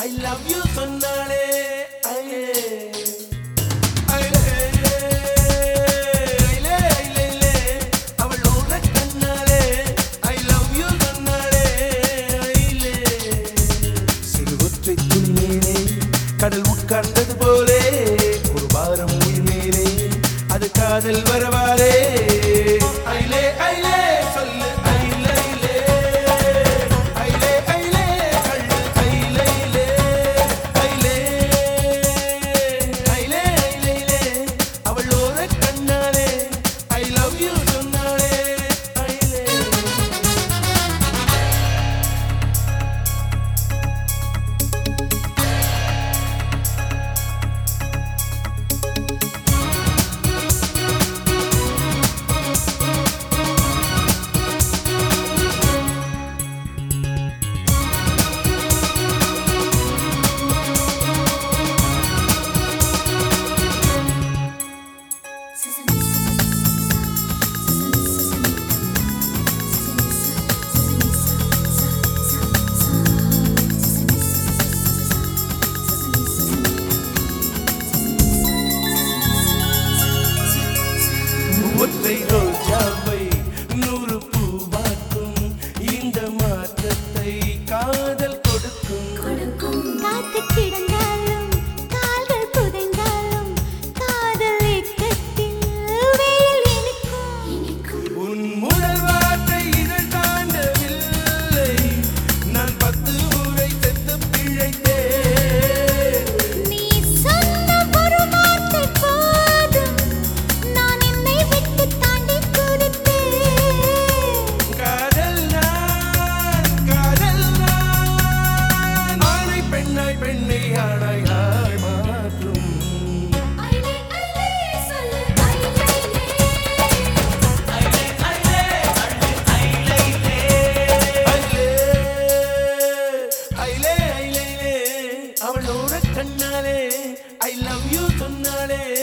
I love you சொன்னாலே ஐயே ஐலே, ஐலே, ஐலே, ஐலே. அவள் ஓட கண்ணாலே ஐ லவ் யூ சொன்னாலே ஐலே. சிறு ஒற்றை துணி மேலே கடல் உட்கார்ந்தது போலே ஒரு வாரம் உயிர் மேலே அது காதல் வரவாரே ஐலே ஐலே சொல்லு ஐலே ஐலே ஐலே ஐலே கள்ளு ஐலே ஐலே ஐலே ஐலே ஐலே ஐலே அவள் ஓர கண்ணாலே ஐ லவ் யூ சொன்னாலே ஐலே ஒற்றை ரோஜாவை நூறு பூவாக்கும் இந்த மாற்றத்தை காதல் கொடுக்கும் காத்து கிடந்தாலும் கால்கள் புதைந்தாலும் காதல் இக்கத்தில் வெயில் இனிக்கும் உன் முதல் வார்த்தை இதழ் தாண்டவில்லை நான் பத்து முறை செத்து பிழைத்தேன் நீ சொன்ன ஒரு வார்த்தை போதும் நான் என்னை விட்டு தாண்டி குதித்தேன் காதல் நான் காதல் நான் ஆணை பெண்ணாய் பெண்ணை ஆணாய் ஆய் மாற்றும் ஐலே ஐலே சொல்லு ஐலே ஐலே ஐலே ஐலே அவளோட கண்ணாலே ஐ லவ் யூ சொன்னாலே